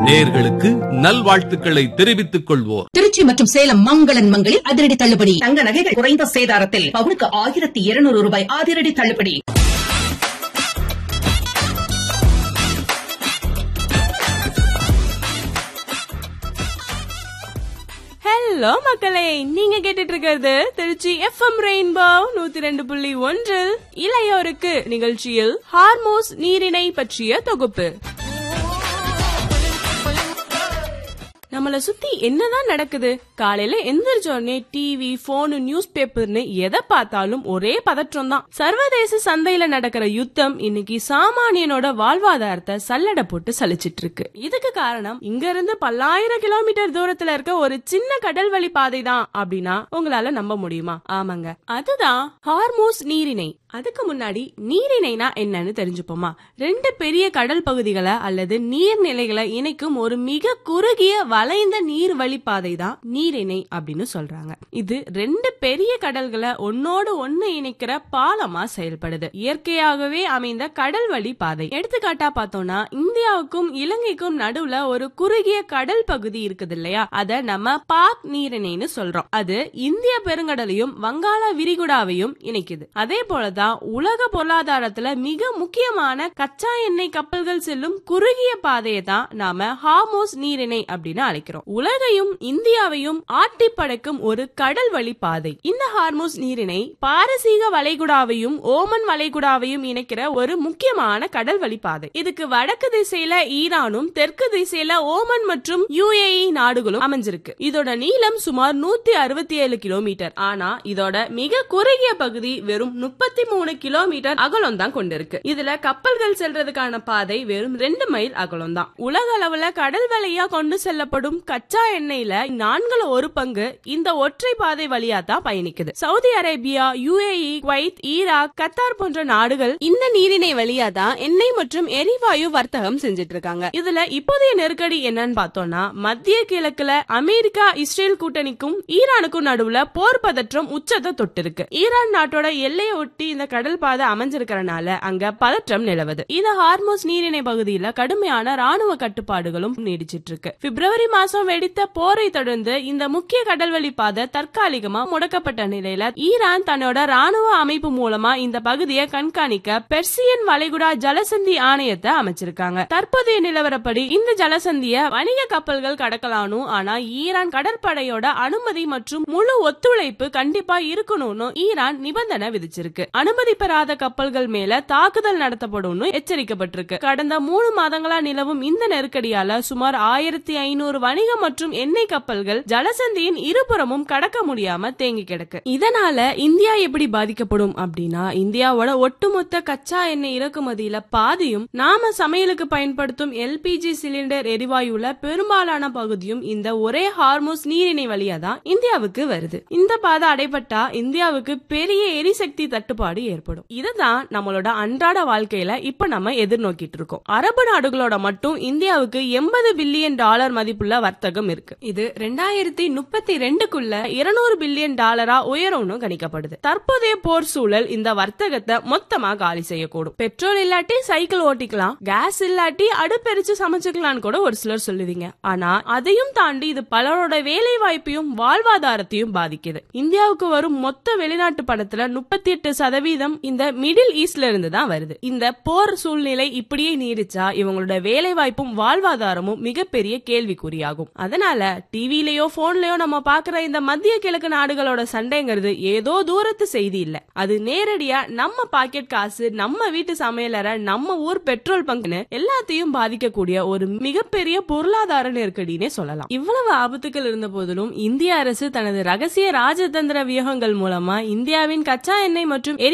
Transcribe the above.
நேர்களுக்கு நல்வாழ்த்துக்களை தெரிவித்துக் கொள்வோர் திருச்சி மற்றும் சேலம் மங்களன் மங்களில் அதிரடி தள்ளுபடி தங்க நகைகள் குறைந்த சேதாரத்தில் பவுனுக்கு ஆயிரத்தி இருநூறு ரூபாய் அதிரடி தள்ளுபடி ஹலோ மக்களே நீங்க கேட்டுட்டு இருக்கிறது திருச்சி எஃப்எம் ரெயின்போ நூத்தி ரெண்டு புள்ளி ஒன்றில் இளையோருக்கு நிகழ்ச்சியில் ஹார்மோஸ் நீரிணை பற்றிய தொகுப்பு நம்மள சுத்தி என்னதான் நடக்குது காலையில எந்திரிச்ச உடனே டிவி போனு நியூஸ் பேப்பர்னு எதை பார்த்தாலும் ஒரே பதற்றம் தான் சர்வதேச சந்தையில நடக்கிற யுத்தம் இன்னைக்கு சாமானியனோட வாழ்வாதாரத்தை சல்லடை போட்டு சலிச்சிட்டு இருக்கு இதுக்கு காரணம் இங்க இருந்து பல்லாயிரம் கிலோமீட்டர் தூரத்துல இருக்க ஒரு சின்ன கடல் வழி பாதை தான் அப்படின்னா உங்களால நம்ப முடியுமா ஆமாங்க அதுதான் ஹார்மோஸ் நீரிணை அதுக்கு முன்னாடி நீரிணைனா என்னன்னு தெரிஞ்சுப்போமா ரெண்டு பெரிய கடல் பகுதிகளை அல்லது நீர்நிலைகளை இணைக்கும் ஒரு மிக குறுகிய வளைந்த நீர் வழிப்பாதை தான் நீரிணை அப்படின்னு சொல்றாங்க இது ரெண்டு பெரிய கடல்களை ஒன்னோடு ஒன்னு இணைக்கிற பாலமா செயல்படுது இயற்கையாகவே அமைந்த கடல் வழி பாதை எடுத்துக்காட்டா பார்த்தோம்னா இந்தியாவுக்கும் இலங்கைக்கும் நடுவுல ஒரு குறுகிய கடல் பகுதி இருக்குது இல்லையா அத நம்ம பாக் நீரிணைன்னு சொல்றோம் அது இந்திய பெருங்கடலையும் வங்காள விரிகுடாவையும் இணைக்குது அதே போலதான் உலக பொருளாதாரத்துல மிக முக்கியமான கச்சா எண்ணெய் கப்பல்கள் செல்லும் குறுகிய பாதையை தான் நாம ஹார்மோஸ் நீரிணை அப்படின்னு அழைக்கிறோம் உலகையும் இந்தியாவையும் ஆட்டி படைக்கும் ஒரு கடல் வழி பாதை இந்த ஹார்மோஸ் நீரிணை பாரசீக வளைகுடாவையும் ஓமன் வளைகுடாவையும் இணைக்கிற ஒரு முக்கியமான கடல் வழி பாதை இதுக்கு வடக்கு திசையில ஈரானும் தெற்கு திசையில ஓமன் மற்றும் யுஏஇ நாடுகளும் அமைஞ்சிருக்கு இதோட நீளம் சுமார் நூத்தி அறுபத்தி ஏழு கிலோமீட்டர் ஆனா இதோட மிக குறுகிய பகுதி வெறும் முப்பத்தி மூணு கிலோமீட்டர் அகலம் தான் கொண்டிருக்கு இதுல கப்பல்கள் செல்றதுக்கான பாதை வெறும் ரெண்டு மைல் அகலம் தான் உலக அளவுல கடல் வழியா கொண்டு செல்லப்படும் கச்சா எண்ணெயில நான்குல ஒரு பங்கு இந்த ஒற்றை பாதை வழியா தான் பயணிக்குது Saudi Arabia UAE Kuwait Iraq Qatar போன்ற நாடுகள் இந்த நீரிணை வழியா தான் எண்ணெய் மற்றும் எரிவாயு வர்த்தகம் செஞ்சுட்டு இருக்காங்க இதுல இப்போதைய நெருக்கடி என்னன்னு பார்த்தோம்னா மத்திய கிழக்குல அமெரிக்கா இஸ்ரேல் கூட்டணிக்கும் ஈரானுக்கும் நடுவுல போர் பதற்றம் உச்சத்தை தொட்டிருக்கு ஈரான் நாட்டோட எல்லையை ஒட்டி இந்த கடல் பாதை அமைஞ்சிருக்கிறனால அங்க பதற்றம் நிலவுது இந்த ஹார்மோஸ் நீரிணை பகுதியில கடுமையான ராணுவ கட்டுப்பாடுகளும் நீடிச்சிட்டு இருக்கு பிப்ரவரி மாசம் வெடித்த போரை தொடர்ந்து இந்த முக்கிய கடல்வழி பாதை தற்காலிகமா முடக்கப்பட்ட நிலையில ஈரான் தன்னோட ராணுவ அமைப்பு மூலமா இந்த பகுதியை கண்காணிக்க பெர்சியன் வளைகுடா ஜலசந்தி ஆணையத்தை அமைச்சிருக்காங்க தற்போதைய நிலவரப்படி இந்த ஜலசந்திய வணிக கப்பல்கள் கடக்கலானும் ஆனா ஈரான் கடற்படையோட அனுமதி மற்றும் முழு ஒத்துழைப்பு கண்டிப்பா இருக்கணும்னு ஈரான் நிபந்தனை விதிச்சிருக்கு அனுமதி பெறாத கப்பல்கள் மேல தாக்குதல் நடத்தப்படும்னு எச்சரிக்கப்பட்டிருக்கு கடந்த மூணு மாதங்களா நிலவும் இந்த நெருக்கடியால சுமார் ஆயிரத்தி ஐநூறு வணிக மற்றும் எண்ணெய் கப்பல்கள் ஜலசந்தியின் இருபுறமும் கடக்க முடியாம தேங்கி கிடக்கு இதனால இந்தியா எப்படி பாதிக்கப்படும் அப்படின்னா இந்தியாவோட ஒட்டுமொத்த கச்சா எண்ணெய் இறக்குமதியில பாதியும் நாம சமையலுக்கு பயன்படுத்தும் எல்பிஜி சிலிண்டர் எரிவாயுல பெரும்பாலான பகுதியும் இந்த ஒரே ஹார்மோஸ் நீரிணை வழியா தான் இந்தியாவுக்கு வருது இந்த பாதை அடைபட்டா இந்தியாவுக்கு பெரிய எரிசக்தி தட்டுப்பாடு ஏற்படும் இதுதான் நம்மளோட அன்றாட வாழ்க்கையில இப்ப நம்ம எதிர்நோக்கிட்டு இருக்கோம் அரபு நாடுகளோட மட்டும் இந்தியாவுக்கு எண்பது பில்லியன் டாலர் மதிப்புள்ள வர்த்தகம் இருக்கு இது ரெண்டாயிரத்தி முப்பத்தி ரெண்டுக்குள்ள இருநூறு பில்லியன் டாலரா உயரும்னு கணிக்கப்படுது தற்போதைய போர் சூழல் இந்த வர்த்தகத்தை மொத்தமா காலி செய்யக்கூடும் பெட்ரோல் இல்லாட்டி சைக்கிள் ஓட்டிக்கலாம் கேஸ் இல்லாட்டி அடுப்பெரிச்சு சமைச்சுக்கலாம்னு கூட ஒரு சிலர் சொல்லுவீங்க ஆனா அதையும் தாண்டி இது பலரோட வேலை வாய்ப்பையும் வாழ்வாதாரத்தையும் பாதிக்குது இந்தியாவுக்கு வரும் மொத்த வெளிநாட்டு பணத்துல முப்பத்தி எட்டு சதவீதம் இந்த மிடில் ஈஸ்ட்ல இருந்து தான் வருது இந்த போர் சூழ்நிலை இப்படியே நீடிச்சா இவங்களோட வேலை வாய்ப்பும் வாழ்வாதாரமும் மிகப்பெரிய கேள்விக்குறியாகும் அதனால டிவிலயோ போன்லயோ நம்ம பாக்குற இந்த மத்திய கிழக்கு நாடுகளோட சண்டைங்கிறது ஏதோ தூரத்து செய்தி இல்ல அது நேரடியா நம்ம பாக்கெட் காசு நம்ம வீட்டு சமையலற நம்ம ஊர் பெட்ரோல் பங்குன்னு எல்லாத்தையும் பாதிக்கக்கூடிய ஒரு மிகப்பெரிய பொருளாதார நெருக்கடினே சொல்லலாம் இவ்வளவு ஆபத்துகள் இருந்த போதிலும் இந்திய அரசு தனது ரகசிய ராஜதந்திர வியூகங்கள் மூலமா இந்தியாவின் கச்சா எண்ணெய் மற்றும் எரி